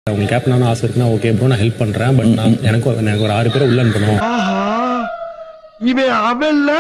உங்களுக்கு கேப்டனான ஆசை இருக்குன்னா ஓகே ப்ரோ நான் ஹெல்ப் பண்றேன் பட் நான் எனக்கு ஒரு- எனக்கு ஒரு ஆறு பேரை உள்ள அனுப்பணும் இவன் அவன்ல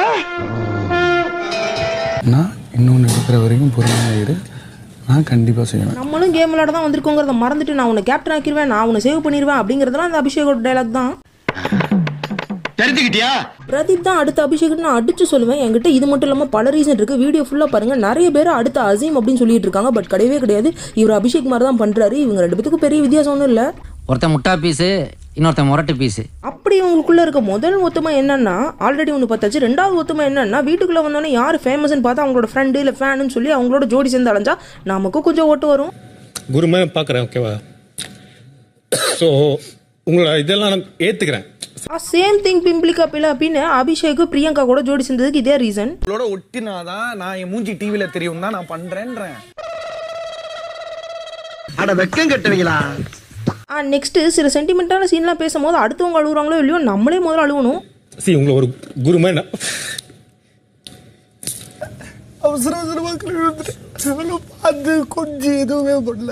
நான் இன்னொன்று எடுக்கிற வரைக்கும் பொறுமையாக இரு நான் கண்டிப்பாக செய்வேன் நம்மளும் கேம் விளையாட தான் வந்திருக்கோங்கிறத மறந்துட்டு நான் உன்னை கேப்டன் ஆக்கிடுவேன் நான் உன்னை சேவ் பண்ணிடுவேன் அப்படிங்கிறதுலாம் அந்த அபிஷேகோட டைலாக் தான் தெரிஞ்சுக்கிட்டியா பிரதீப் தான் அடுத்த அபிஷேக் நான் அடிச்சு சொல்லுவேன் என்கிட்ட இது மட்டும் இல்லாமல் பல ரீசன் இருக்கு வீடியோ ஃபுல்லாக பாருங்க நிறைய பேர் அடுத்த அசீம் அப்படின்னு சொல்லிட்டு இருக்காங்க பட் கிடையவே கிடையாது இவர் அபிஷேக் மாதிரி தான் பண்றாரு இவங்க ரெண்டு பேத்துக்கும் பெரிய வித்தியாசம் ஒன்றும் இல்லை ஒருத்தன் முட்டா பீஸு இன்னொருத்தன் முரட்டு பீஸு அப்படி உங்களுக்குள்ள இருக்க முதல் ஒத்துமை என்னன்னா ஆல்ரெடி ஒன்று பார்த்தாச்சு ரெண்டாவது ஒத்துமை என்னன்னா வீட்டுக்குள்ள வந்தோடனே யார் ஃபேமஸ்னு பார்த்தா அவங்களோட ஃப்ரெண்டு இல்லை ஃபேனுன்னு சொல்லி அவங்களோட ஜோடி சேர்ந்து அலைஞ்சா நமக்கும் கொஞ்சம் ஓட்டு வரும் குருமே பார்க்குறேன் ஓகேவா ஸோ உங்களோட இதெல்லாம் நான் ஏற்றுக்கிறேன் சேம் திங் பிம்பிளிகா பிள்ளை அப்படின்னு அபிஷேக் பிரியங்கா கூட ஜோடி சேர்ந்ததுக்கு இதே ரீசன் உங்களோட ஒட்டினாதான் நான் என் மூஞ்சி டிவில தெரியும் தான் நான் பண்றேன்றேன் அட வெக்கம் கட்டுவீங்களா நெக்ஸ்ட் சில சென்டிமெண்ட்டான சீன்லாம் பேசும்போது அடுத்தவங்க அழுகுறாங்களோ இல்லையோ நம்மளே முதல்ல அழுகணும் சி உங்களை ஒரு குருமே நான் அவசர அவசரமா கழுவி வந்துட்டேன் பார்த்து கொஞ்சம் எதுவுமே பண்ணல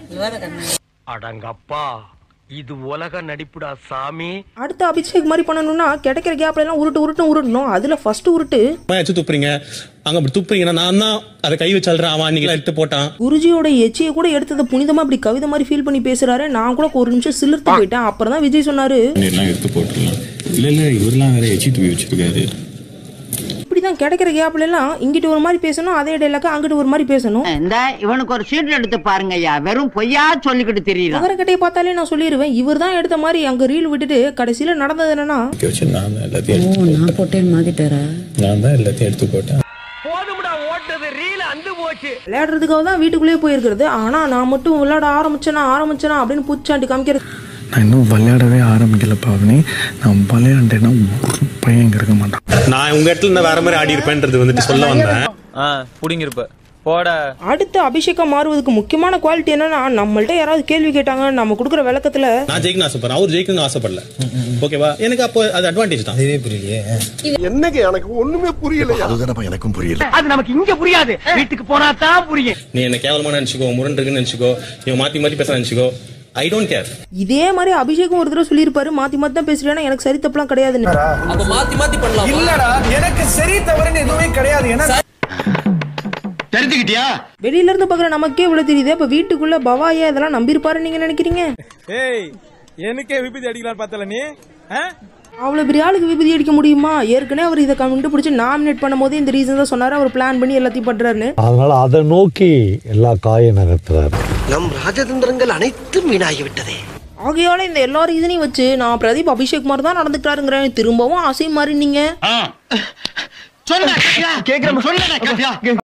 அடங்கப்பா இது உலக நடிப்புடா சாமி அடுத்த அபிஷேக் மாதிரி பண்ணணும்னா கிடைக்கிற கேப்ல எல்லாம் உருட்டு உருட்டு உருட்டணும் அதுல ஃபர்ஸ்ட் உருட்டு வச்சு துப்புறீங்க அங்க அப்படி துப்புறீங்கன்னா நான் தான் அதை கை வச்சு அழுறேன் அவன் அன்னைக்கு எடுத்து போட்டான் குருஜியோட எச்சியை கூட எடுத்ததை புனிதமா அப்படி கவிதை மாதிரி ஃபீல் பண்ணி பேசுறாரு நான் கூட ஒரு நிமிஷம் சிலிர்த்து போயிட்டேன் அப்புறம் தான் விஜய் சொன்னாரு எல்லாம் எடுத்து போட்டுடலாம் இல்ல இல்ல இவரெல்லாம் வேற எச்சி தூவி வச்சிருக்காரு இப்படிதான் கிடைக்கிற கேப்ல எல்லாம் இங்கிட்டு ஒரு மாதிரி பேசணும் அதே டைலாக்க அங்கிட்டு ஒரு மாதிரி பேசணும் இந்த இவனுக்கு ஒரு சீட் எடுத்து பாருங்க ஐயா வெறும் பொய்யா சொல்லிக்கிட்டு தெரியல அவர்கிட்டயே பார்த்தாலே நான் சொல்லிடுவேன் இவர் தான் எடுத்த மாதிரி அங்க ரீல் விட்டுட்டு கடைசியில நடந்தது என்னன்னா இங்க வச்சு நான் தான் எல்லாத்தையும் எடுத்து நான் போட்டேன் மாத்திட்டாரா நான் தான் எல்லாத்தையும் எடுத்து போட்டேன் போதும்டா ஓட்டது ரீல் அந்து போச்சு விளையாடுறதுக்காக தான் வீட்டுக்குள்ளேயே போயிருக்கிறது ஆனா நான் மட்டும் விளையாட ஆரம்பிச்சேனா ஆரம்பிச்சேனா அப்படின்னு பூச்சாண்டி காமிக்கிறது நான் இன்னும் விளையாடவே ஆரம்பிக்கல பாவனி நான் விளையாண்டேன்னா ஒரு பையன் இங்க இருக்க மாட்டான் நான் உங்க இடத்துல நான் வேற மாதிரி ஆடி இருப்பேன்றது வந்துட்டு சொல்ல வந்தேன் ஆ புடிங்கிருப்ப போட அடுத்து அபிஷேகம் மாறுவதுக்கு முக்கியமான குவாலிட்டி என்னன்னா நம்மள்ட்ட யாராவது கேள்வி கேட்டாங்க நம்ம கொடுக்குற விளக்கத்துல நான் ஜெயிக்கணும் ஆசைப்படுறேன் அவர் ஜெயிக்கணும்னு ஆசைப்படல ஓகேவா எனக்கு அப்போ அது அட்வான்டேஜ் தான் என்னங்க எனக்கு ஒண்ணுமே புரியலையா அதுதானப்பா எனக்கும் புரியல அது நமக்கு இங்க புரியாது வீட்டுக்கு போனா தான் புரியும் நீ என்ன கேவலமா நினைச்சுக்கோ முரண் இருக்குன்னு நினைச்சுக்கோ இவன் மாத்தி மாத்தி பேச நினைச்சுக்கோ ஐ டோன்ட் கேர் இதே மாதிரி அபிஷேகம் ஒரு தடவை சொல்லியிருப்பாரு மாத்தி மாத்தி தான் பேசுறேன்னா எனக்கு சரி தப்புலாம் கிடையாதுன்னு இல்லடா எனக்கு சரி தவறுன்னு எதுவுமே கிடையாது ஏன்னா தெரிஞ்சுக்கிட்டியா வெளியில இருந்து பாக்குற நமக்கே இவ்வளவு தெரியுது அப்ப வீட்டுக்குள்ள பவாயா இதெல்லாம் நம்பியிருப்பாரு நீங்க நினைக்கிறீங்க ஏய் எனக்கே விபத்து அடிக்கலாம் பார்த்தல நீ அவ்வளவு பெரிய ஆளுக்கு விபதி அடிக்க முடியுமா ஏற்கனவே அவர் இதை கண்டுபிடிச்சு நாமினேட் பண்ணும் போதே இந்த ரீசன் தான் சொன்னாரு அவர் பிளான் பண்ணி எல்லாத்தையும் பண்றாருன்னு அதனால அதை நோக்கி எல்லா காயம் நகர்த்துறாரு நம் ராஜதந்திரங்கள் அனைத்தும் வீணாகி விட்டதே ஆகையால இந்த எல்லா ரீசனையும் வச்சு நான் பிரதீப் அபிஷேக் மாதிரி தான் நடந்துக்கிறாருங்கிறேன் திரும்பவும் அசை மாதிரி நீங்க சொன்ன கேக்குற சொன்ன